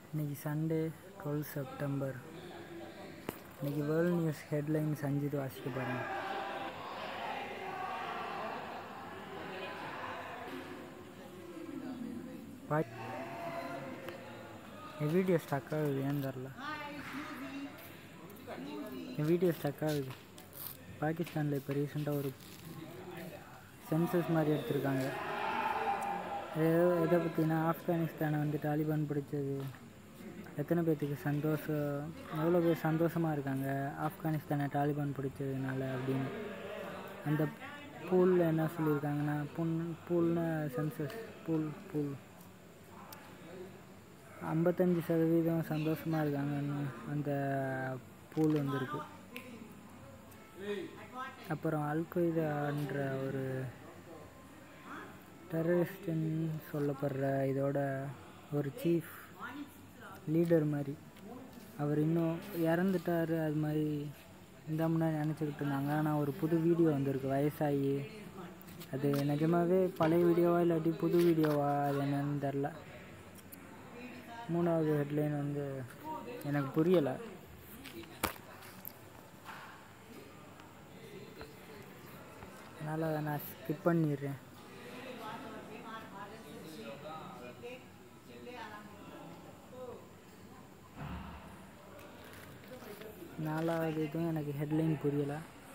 இன்னைக்கு Sunday twelve September இன்னைக்கு world news headlines அஞ்சு இது வாசிக்க பாருங்க பாய் என் வீடியோ ஸ்டக் ஆகுது ஏன்னு தெரில என் வீடியோ ஸ்டக் ஆகுது பாகிஸ்தானில் இப்போ ரீசெண்டாக ஒரு சென்சஸ் மாதிரி எடுத்திருக்காங்க எதை எதை பற்றினா ஆப்கானிஸ்தானை வந்து தாலிபான் பிடிச்சது எத்தனை பேர்த்துக்கு சந்தோஷம் எவ்வளோ பேர் சந்தோஷமாக இருக்காங்க ஆப்கானிஸ்தானை தாலிபான் பிடிச்சதுனால அப்படின்னு அந்த பூலில் என்ன சொல்லியிருக்காங்கன்னா புன் பூல்னா சென்சஸ் பூல் பூல் ஐம்பத்தஞ்சு சதவீதம் சந்தோஷமாக இருக்காங்கன்னு அந்த பூல் வந்திருக்கு அப்புறம் அல்கொய்தான்ற ஒரு டெரரிஸ்ட்டுன்னு சொல்லப்படுற இதோட ஒரு சீஃப் லீடர் மாதிரி அவர் இன்னும் இறந்துட்டார் அது மாதிரி இந்த முன்னாடி நினச்சிக்கிட்டு இருந்தாங்க ஆனால் ஒரு புது வீடியோ வந்திருக்கு வயசாகி அது நிஜமாகவே பழைய வீடியோவா இல்லாட்டி புது வீடியோவா அது என்னன்னு தெரில மூணாவது ஹெட்லைன் வந்து எனக்கு புரியலை அதனால் அதை நான் ஸ்கிப் பண்ணிடுறேன் நாலாவது இதுவும் எனக்கு ஹெட்லைன் புரியலை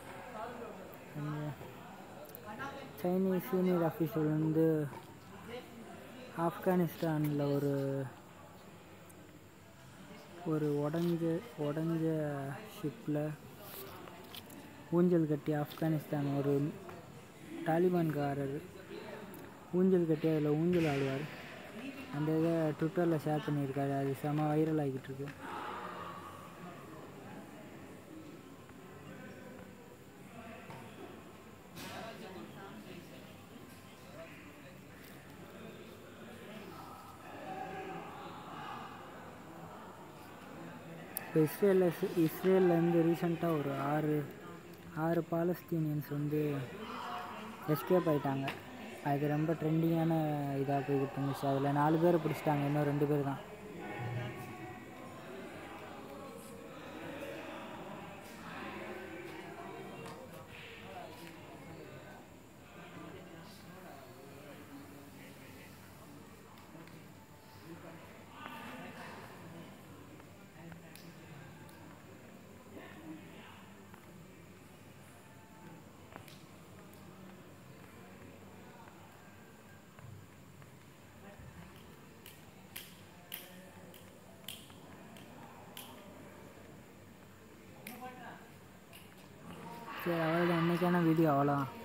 சைனீஸ் சீனியர் ஆஃபீஸர் வந்து ஆப்கானிஸ்தானில் ஒரு ஒரு உடஞ்ச உடஞ்ச ஷிப்பில் ஊஞ்சல் கட்டி ஆப்கானிஸ்தான் ஒரு தாலிபான்காரர் ஊஞ்சல் கட்டி அதில் ஊஞ்சல் ஆடுவார் அந்த இதை ட்விட்டரில் ஷேர் பண்ணியிருக்காரு அது செம வைரல் ஆகிட்டு இருக்கு இப்போ இஸ்ரேலில் இஸ்ரேல்லேருந்து ரீசெண்டாக ஒரு ஆறு ஆறு பாலஸ்தீனியன்ஸ் வந்து எஸ்கேப் ஆகிட்டாங்க அது ரொம்ப ட்ரெண்டிங்கான இதாக போய்கிட்டு இருந்துச்சு அதில் நாலு பேரை பிடிச்சிட்டாங்க இன்னும் ரெண்டு பேர் தான் சரி அவ்வளோதான் இன்றைக்கான வீடியோ அவ்வளோதான்